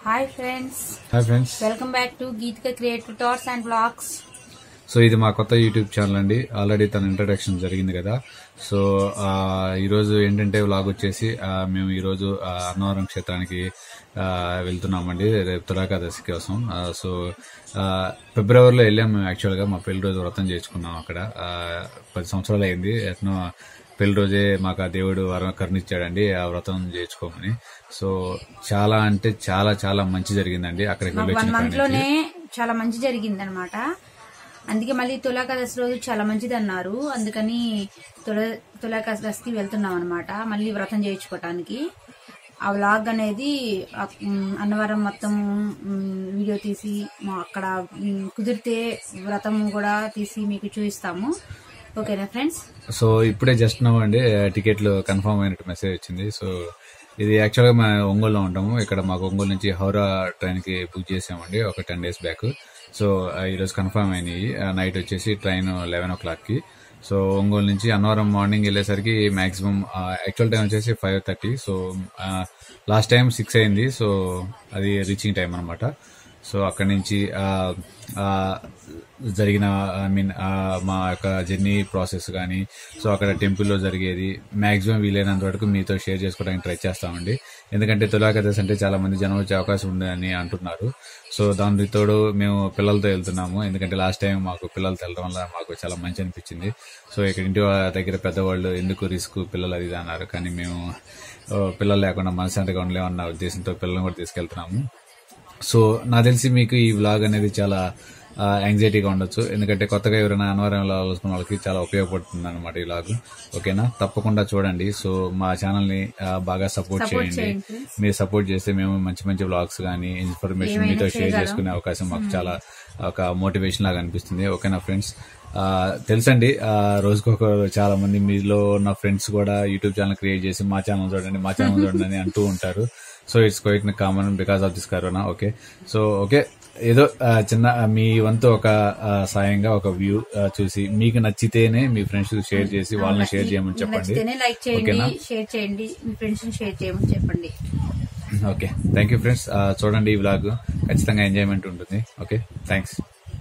Hi friends hi friends welcome back to Geethika creative thoughts and blogs so ఇది మా కొత్త YouTube channel అండి already తన ఇంట్రడక్షన్ జరిగింది కదా సో ఆ, ఈరోజు ఏంటంటే వ్లాగ్ వచ్చేసి ఆ, మేము ఈరోజు ఆ, అన్నవరం క్షేత్రానికి ఆ, వెళ్తున్నామండి రేపు తులాకాదశి కోసం ఆ, సో ఆ, ఫిబ్రవరిలో వెళ్ళాం మేము యాక్చువల్గా మా పెళ్లి రోజు వ్రతం చేసుకున్నాం అక్కడ ఆ, పది సంవత్సరాలు అయింది ఎట్నో పెళ్లి రోజే మాకు ఆ దేవుడు వరం కరుణిచ్చాడండి ఆ వ్రతం చేయించుకోమని సో చాలా అంటే చాలా చాలా మంచి జరిగిందండి అక్కడికి మాకు వెళ్ళొచ్చిన వన్ కాడి మంత్ నుంచి. లోనే చాలా మంచి జరిగింది అనమాట అందుకే మళ్ళీ తులాకాదశి రోజు చాలా మంచిది అన్నారు అందుకని తుల తులాకాదశికి వెళ్తున్నాం అనమాట మళ్ళీ వ్రతం చేయించుకోవటానికి ఆ వ్లాగ్ అనేది ఆ, మ్, అన్నవరం మొత్తం మ్, వీడియో తీసి మా అక్కడ మ్, కుదిరితే వ్రతం కూడా తీసి మీకు చూపిస్తాము ఓకేనా ఫ్రెండ్స్ సో ఇప్పుడే జస్ట్ నవ్ అండి టికెట్లు కన్ఫర్మ్ అయినట్టు మెసేజ్ వచ్చింది సో ఇది యాక్చువల్గా మేము ఒంగోలులో ఉంటాము ఇక్కడ మాకు ఒంగోలు నుంచి హౌరా ట్రైన్ కి బుక్ చేసామండి ఒక టెన్ డేస్ బ్యాక్ సో ఆ, ఈరోజు కన్ఫర్మ్ అయినాయి నైట్ వచ్చేసి ట్రైన్ లెవెన్ ఓ క్లాక్ కి సో ఒంగోలు నుంచి అన్నవరం మార్నింగ్ వెళ్ళేసరికి మాక్సిమం యాక్చువల్ టైం వచ్చేసి five thirty so last time six అయింది సో అది రీచింగ్ టైం అనమాట సో అక్కడి నుంచి ఆ, ఆ, జరిగిన ఐ మీన్ మా యొక్క జర్నీ ప్రాసెస్ కానీ సో అక్కడ టెంపుల్లో జరిగేది మాక్సిమం వీలైనంత వరకు మీతో షేర్ చేసుకోవడానికి ట్రై చేస్తామండి ఎందుకంటే తులాకదశ అంటే చాలా మంది జనం వచ్చే అవకాశం ఉందని అంటున్నారు సో దాని తోడు మేము పిల్లలతో వెళ్తున్నాము ఎందుకంటే లాస్ట్ టైం మాకు పిల్లలతో వెళ్ళడం వల్ల మాకు చాలా మంచి అనిపించింది సో ఇక్కడ ఇంటి వాళ్ళ దగ్గర పెద్దవాళ్ళు ఎందుకు రిస్క్ పిల్లలు అది ఇది అన్నారు కానీ మేము ఓ, పిల్లలు లేకుండా మనశాంతిగా ఉండలేమన్న ఉద్దేశంతో పిల్లల్ని కూడా తీసుకెళ్తున్నాము సో నాకు తెలిసి మీకు ఈ వ్లాగ్ అనేది చాలా యాంగ్జైటీగా ఉండొచ్చు ఎందుకంటే కొత్తగా ఎవరైనా అనివార్యంలో ఆలోచన వాళ్ళకి చాలా ఉపయోగపడుతుంది అనమాట ఈ వ్లాగ్ ఓకేనా తప్పకుండా చూడండి సో మా ఛానల్ ని ఆ, బాగా సపోర్ట్ చేయండి చేయండి. మీరు సపోర్ట్ చేస్తే మేము మంచి మంచి వ్లాగ్స్ కానీ ఇన్ఫర్మేషన్ మీతో షేర్ చేసుకునే అవకాశం మాకు చాలా ఒక మోటివేషన్ లాగా అనిపిస్తుంది ఓకేనా ఫ్రెండ్స్ ఆ, తెలుసండి ఆ, రోజుకొక చాలా మంది మీలో ఉన్న ఫ్రెండ్స్ కూడా యూట్యూబ్ ఛానల్ క్రియేట్ చేసి మా ఛానల్ చూడండి మా ఛానల్ చూడండి అని అంటూ ఉంటారు so it's quite common because of this corona okay so okay ఏదో ఆ, చిన్న ఆ, మీ వంతు ఒక ఆ, సాయంగా ఒక వ్యూ చూసి మీకు నచ్చితేనే మీ ఫ్రెండ్స్ షేర్ చేసి వాళ్ళని షేర్ చేయమని చెప్పండి నచ్చితేనే లైక్ చేయండి ఓకేనా షేర్ చేయండి మీ ఫ్రెండ్స్ ని షేర్ చేయమని చెప్పండి ఓకే థ్యాంక్ యూ ఫ్రెండ్స్ చూడండి ఈ వ్లాగ్ ఖచ్చితంగా ఎంజాయ్మెంట్ ఉంటుంది ఓకే థ్యాంక్స్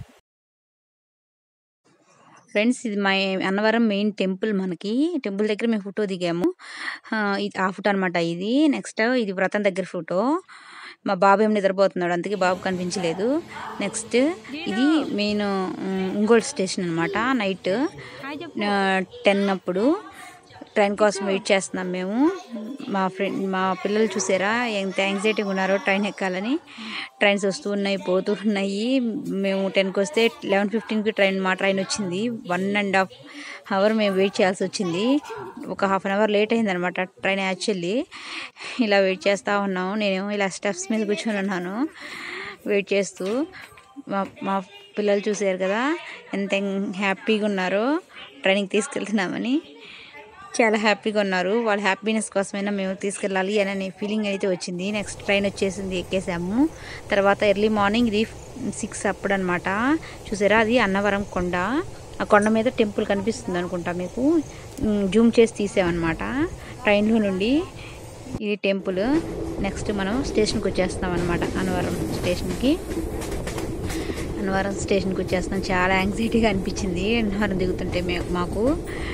ఫ్రెండ్స్ ఇది మా అన్నవరం మెయిన్ టెంపుల్ మనకి టెంపుల్ దగ్గర మేము ఫోటో దిగాము ఆ, ఇది ఆ ఫోటో అనమాట ఇది నెక్స్ట్ ఇది వ్రతం దగ్గర ఫోటో మా బాబు ఏం నిద్రపోతున్నాడు అందుకే బాబు కనిపించలేదు నెక్స్ట్ ఇది మెయిన్ ఒంగోలు స్టేషన్ అనమాట నైట్ టెన్ అప్పుడు ట్రైన్ కోసం వెయిట్ చేస్తున్నాం మేము మా ఫ్రెండ్ మా పిల్లలు చూసారా ఎంత యాంగ్జైటీగా ఉన్నారో ట్రైన్ ఎక్కాలని ట్రైన్స్ వస్తూ ఉన్నాయి పోతూ ఉన్నాయి మేము టెన్కి వస్తే లెవెన్ ఫిఫ్టీన్కి ట్రైన్ మా ట్రైన్ వచ్చింది వన్ అండ్ హాఫ్ అవర్ మేము వెయిట్ చేయాల్సి వచ్చింది ఒక హాఫ్ అన్ అవర్ లేట్ అయిందనమాట ట్రైన్ యాక్చువల్లీ ఇలా వెయిట్ చేస్తూ ఉన్నాము నేనేమో ఇలా స్టెప్స్ మీద కూర్చొని ఉన్నాను వెయిట్ చేస్తూ మా మా పిల్లలు చూసారు కదా ఎంత హ్యాపీగా ఉన్నారో ట్రైనింగ్ తీసుకెళ్తున్నామని చాలా హ్యాపీగా ఉన్నారు వాళ్ళ హ్యాపీనెస్ కోసమైనా మేము తీసుకెళ్ళాలి అనే ఫీలింగ్ అయితే వచ్చింది నెక్స్ట్ ట్రైన్ వచ్చేసింది ఎక్కేసాము తర్వాత ఎర్లీ మార్నింగ్ ఇది సిక్స్ అప్పుడు అనమాట చూసారా అది అన్నవరం కొండ ఆ కొండ మీద టెంపుల్ కనిపిస్తుంది అనుకుంటా మీకు ఉమ్, జూమ్ చేసి తీసామన్నమాట ట్రైన్లో నుండి ఇది టెంపుల్ నెక్స్ట్ మనం స్టేషన్కి వచ్చేస్తాం అనమాట అన్నవరం స్టేషన్కి అన్నవరం స్టేషన్కి వచ్చేస్తాం చాలా యాంగ్జైటీగా అనిపించింది అన్నవరం దిగుతుంటే మే మాకు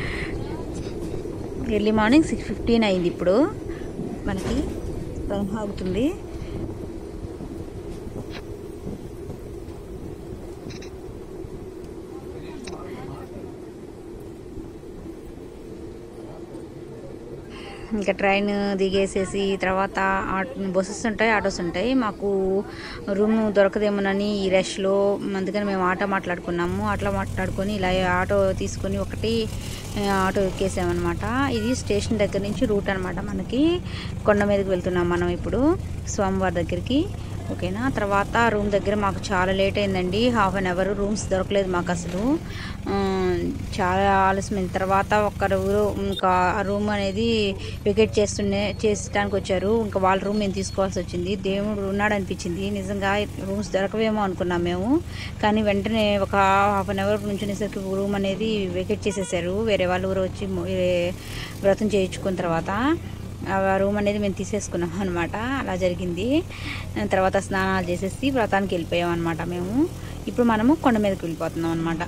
ఎర్లీ మార్నింగ్ సిక్స్ ఫిఫ్టీన్ అయింది ఇప్పుడు మనకి ట్రైన్ ఆగుతుంది ఇంకా ట్రైన్ దిగేసేసి తర్వాత బస్సెస్ ఉంటాయి ఆటోస్ ఉంటాయి మాకు రూమ్ దొరకదేమోనని ఈ రష్లో అందుకని మేము ఆటో మాట్లాడుకున్నాము ఆటో మాట్లాడుకొని ఇలా ఆటో తీసుకొని ఒకటి ఆ, ఆటో ఎక్కేసామన్నమాట ఇది స్టేషన్ దగ్గర నుంచి రూట్ అనమాట మనకి కొండ మీదకి వెళ్తున్నాం మనం ఇప్పుడు స్వామివారి దగ్గరికి ఓకేనా తర్వాత రూమ్ దగ్గర మాకు చాలా లేట్ అయిందండి హాఫ్ అన్ అవర్ రూమ్స్ దొరకలేదు మాకు అసలు ఆ, చాలా ఆలస్యమైన తర్వాత ఒకరు ఇంకా ఆ రూమ్ అనేది వికెట్ చేస్తుండే చేసడానికి వచ్చారు ఇంకా వాళ్ళ రూమ్ మేము తీసుకోవాల్సి వచ్చింది దేవుడు ఉన్నాడు అనిపించింది నిజంగా రూమ్స్ దొరకవేమో అనుకున్నాం మేము కానీ వెంటనే ఒక హాఫ్ అన్ అవర్ నుంచునేసరికి రూమ్ అనేది వెకెట్ చేసేసారు వేరే వాళ్ళు ఊరు వచ్చి మొ- వేరే వ్రతం చేయించుకున్న తర్వాత ఆ రూమ్ అనేది మేము తీసేసుకున్నాం అనమాట అలా జరిగింది ఆ, తర్వాత స్నానాలు చేసేసి వ్రతానికి వెళ్ళిపోయాం అనమాట మేము ఇప్పుడు మనము కొండ మీదకి వెళ్ళిపోతున్నాం అనమాట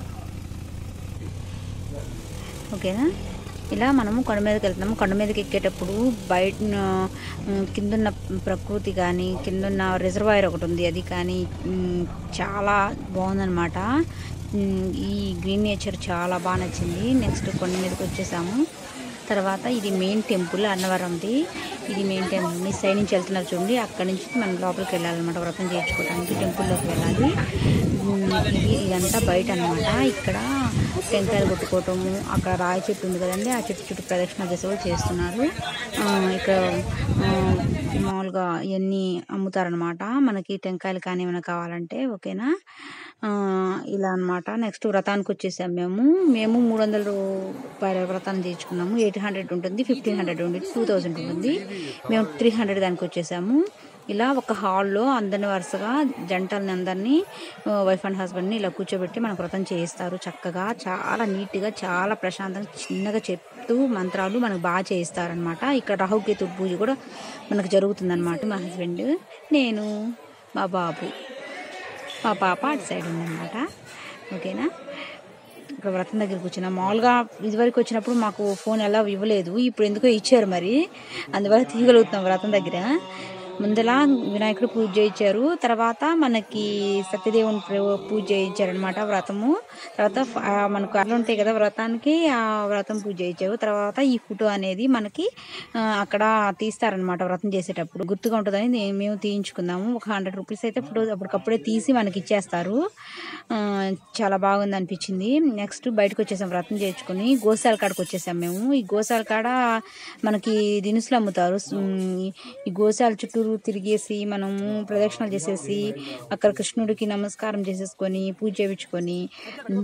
ఓకేనా ఇలా మనము కొండ మీదకి వెళ్తున్నాము కొండ మీదకి ఎక్కేటప్పుడు బయట ఉమ్, కిందున్న ప్రకృతి కానీ కిందున్న రిజర్వాయర్ ఒకటి ఉంది అది కానీ ఉమ్, చాలా బాగుందన్నమాట ఉమ్, ఈ గ్రీన్ నేచర్ చాలా బాగా నచ్చింది నెక్స్ట్ కొండ మీదకి వచ్చేసాము తర్వాత ఇది మెయిన్ టెంపుల్ అన్నవరంది ఇది మెయిన్ టెంపుల్ మీ సైడ్ నుంచి వెళ్తున్నారు చూడండి అక్కడ నుంచి మనం లోపలికి వెళ్ళాలన్నమాట వ్రతం చేయించుకోవడానికి టెంపుల్లోకి వెళ్ళాలి ఉమ్, ఇది ఇదంతా బయట అన్నమాట ఇక్కడ టెంకాయలు కొట్టుకోవటము అక్కడ రాయి చెట్టు ఉంది కదండి ఆ చెట్టు చుట్టూ ప్రదక్షిణ చేసే వాళ్ళు చేస్తున్నారు ఆ, ఇక్కడ ఆ, మామూలుగా ఇవన్నీ అమ్ముతారనమాట మనకి టెంకాయలు కానీ ఏమైనా కావాలంటే ఓకేనా ఆ, ఇలా అన్నమాట నెక్స్ట్ వ్రతానికి వచ్చేసాం మేము మేము మూడు వందల రూపాయల వ్రతం చేయించుకున్నాము ఎయిట్ హండ్రెడ్ ఉంటుంది ఫిఫ్టీన్ హండ్రెడ్ ఉంటుంది టూ థౌజండ్ ఉంటుంది మేము త్రీ హండ్రెడ్ దానికి వచ్చేసాము ఇలా ఒక హాల్లో అందరిని వరుసగా జంటల్ని అందరినీ వైఫ్ అండ్ హస్బెండ్ని ఇలా కూర్చోబెట్టి మనకు వ్రతం చేయిస్తారు చక్కగా చాలా నీట్గా చాలా ప్రశాంతంగా చిన్నగా చెప్తూ మంత్రాలు మనకు బాగా చేయిస్తారనమాట ఇక్కడ రాహుకేతు పూజ కూడా మనకు జరుగుతుందన్నమాట మా హస్బెండ్ నేను మా బాబు మా పాప అటు సైడ్ ఉందన్నమాట ఓకేనా ఇక్కడ వ్రతం దగ్గర కూర్చున్నాం మామూలుగా ఇదివరకు వచ్చినప్పుడు మాకు ఫోన్ ఎలా ఇవ్వలేదు ఇప్పుడు ఎందుకో ఇచ్చారు మరి అందువల్ల తీయగలుగుతున్నాం వ్రతం దగ్గర ముందల వినాయకుడు పూజ చేయించారు తర్వాత మనకి సత్యదేవుని ప్ర- పూజ చేయించారు అనమాట వ్రతము తర్వాత ఫ- ఆ మనకు అట్లా ఉంటాయి కదా వ్రతానికి ఆ వ్రతం పూజ చేయించారు తర్వాత ఈ ఫోటో అనేది మనకి ఆ, అక్కడ తీస్తారనమాట వ్రతం చేసేటప్పుడు గుర్తుగా ఉంటుందని నే- మేము తీయించుకున్నాము ఒక హండ్రెడ్ రూపీస్ అయితే ఫోటో అప్పటికప్పుడే తీసి మనకి ఇచ్చేస్తారు ఆ, చాలా బాగుంది అనిపించింది నెక్స్ట్ బయటకు వచ్చేసాం వ్రతం చేయించుకొని గోశాల కాడకు వచ్చేసాం మేము ఈ గోశాల కాడ మనకి దినుసులు అమ్ముతారు ఉమ్, ఈ గోశాల చుట్టూరు తిరిగేసి మనము ప్రదక్షిణలు చేసేసి అక్కడ కృష్ణుడికి నమస్కారం చేసేసుకొని పూజ చేయించుకొని ఉమ్,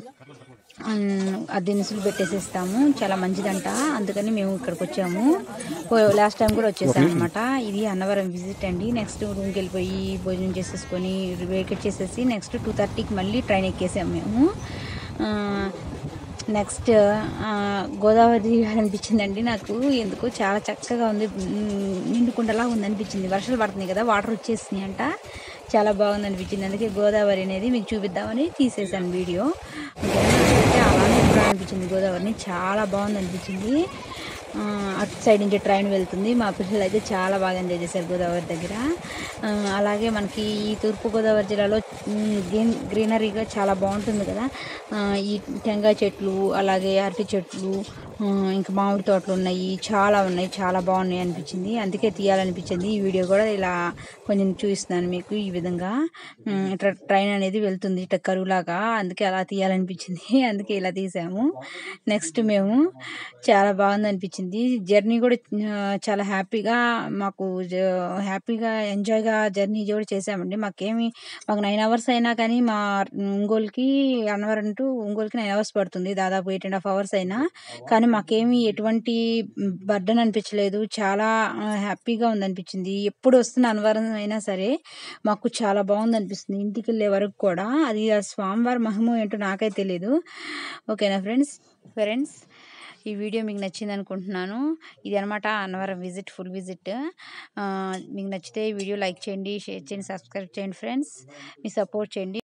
ఆ దినుసులు పెట్టేసేస్తాము చాలా మంచిదంట అందుకని మేము ఇక్కడికి వచ్చాము లాస్ట్ టైం కూడా వచ్చేసాం అనమాట ఇది అన్నవరం విజిట్ అండి నెక్స్ట్ రూమ్కి వెళ్ళిపోయి భోజనం చేసేసుకొని వేకెట్ చేసేసి నెక్స్ట్ టూ థర్టీకి మళ్ళీ ట్రైన్ ఎక్కేసాం మేము నెక్స్ట్ గోదావరి అనిపించిందండి నాకు ఎందుకో చాలా చక్కగా ఉంది ఉమ్, నిండుకుండలా ఉంది అనిపించింది వర్షాలు పడుతున్నాయి కదా వాటర్ వచ్చేసినాయి అంట చాలా బాగుంది అనిపించింది అందుకే గోదావరి అనేది మీకు చూపిద్దామని తీసేసాను వీడియో ఓకేనా? అలానే చూడాలనిపించింది గోదావరిని చాలా బాగుంది అనిపించింది ఆ, అటు సైడ్ నుంచి ట్రైన్ వెళ్తుంది మా పిల్లలు అయితే చాలా బాగా ఎంజాయ్ చేశారు గోదావరి దగ్గర ఆ, అలాగే మనకి ఈ తూర్పు గోదావరి జిల్లాలో ఉమ్, గ్రీన్ గ్రీనరీగా చాలా బాగుంటుంది కదా ఆ, ఈ టెంకాయ చెట్లు అలాగే అరటి చెట్లు ఆ, ఇంకా మామిడి తోటలు ఉన్నాయి చాలా ఉన్నాయి చాలా బాగున్నాయి అనిపించింది అందుకే తీయాలనిపించింది ఈ వీడియో కూడా ఇలా కొంచెం చూపిస్తున్నాను మీకు ఈ విధంగా ఉమ్, ఇట్లా ట్రైన్ అనేది వెళ్తుంది ఇట్లా కరువులాగా అందుకే అలా తీయాలనిపించింది అందుకే ఇలా తీసాము నెక్స్ట్ మేము చాలా బాగుంది అనిపించింది జర్నీ కూడా ఆ, చాలా హ్యాపీగా మాకు జ- హ్యాపీగా ఎంజాయ్గా జర్నీ కూడా చేసామండి మాకేమి మాకు నైన్ అవర్స్ అయినా కానీ మా ఒంగోలుకి అన్నవరం టు ఒంగోలుకి నైన్ అవర్స్ పడుతుంది దాదాపు ఎయిట్ అండ్ హాఫ్ అవర్స్ అయినా కానీ మాకేమి ఎటువంటి బర్డన్ అనిపించలేదు చాలా ఆ, హ్యాపీగా ఉంది అనిపించింది ఎప్పుడు వస్తున్న అన్నవరం అయినా సరే మాకు చాలా బాగుంది అనిపిస్తుంది ఇంటికి వెళ్ళే వరకు కూడా అది ఆ స్వామివారి మహిమ ఏంటో నాకైతే తెలియదు ఓకేనా ఫ్రెండ్స్ ఫ్రెండ్స్ ఈ వీడియో మీకు నచ్చింది అనుకుంటున్నాను ఇది అనమాట అన్నవరం విజిట్ ఫుల్ విజిట్ మీకు నచ్చితే ఈ వీడియో లైక్ చేయండి షేర్ చేయండి సబ్స్క్రైబ్ చేయండి ఫ్రెండ్స్ మీ సపోర్ట్ చేయండి